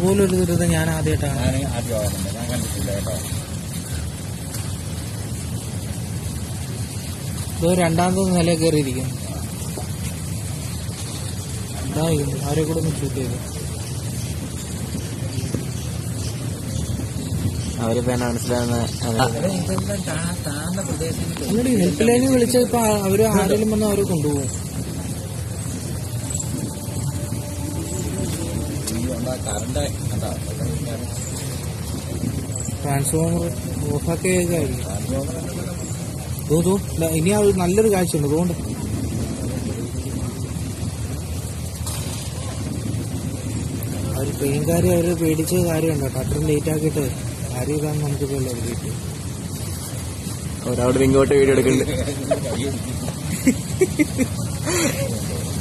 ഇതുപോലൊരു ദുരിതം ഞാൻ ആദ്യമായിട്ടാണ് ഞാൻ ആദ്യമാകുന്നുണ്ട് ഞാൻ കണ്ടിട്ടില്ല കേട്ടോ ഇത് രണ്ടാമത്തെ നില കയറിയിരിക്കുന്നു ഇതായിരിക്കുന്നു അവരെ കൂടെ ഒന്ന് ഷൂട്ട് ചെയ്തു അവരിപ്പോ എന്നെ മനസ്സിലാവുന്ന ഇവിടെ ഇതെല്ലാം താ- താഴ്ന്ന പ്രദേശത്ത് എന്നിട്ട് ഹെൽപ്പ് ലൈനിൽ വിളിച്ചപ്പോ അവര് ആരെങ്കിലും വന്ന് അവരെ കൊണ്ടുപോകും ഈ ഉണ്ടാ കറണ്ട് കണ്ടോ ട്രാൻസ്ഫോമർ ഓഫാക്കിയേക്കായിരിക്കും തൂ തൂ ദാ ഇനി അത് നല്ലൊരു കാഴ്ചയുണ്ട് അതുകൊണ്ട് അവർ ട്രെയിൻകാർ അവർ പേടിച്ച കാര്യമുണ്ട് കേട്ടോ അത്രയും ലേറ്റ് ആക്കിയിട്ട് കാര്യം ഇതാന്ന് നമുക്കിപ്പോൾ എല്ലാം അറിയിക്കും അവരവിടെ ഇങ്ങോട്ട് വീഡിയോ എടുക്കുന്നുണ്ട് കൈ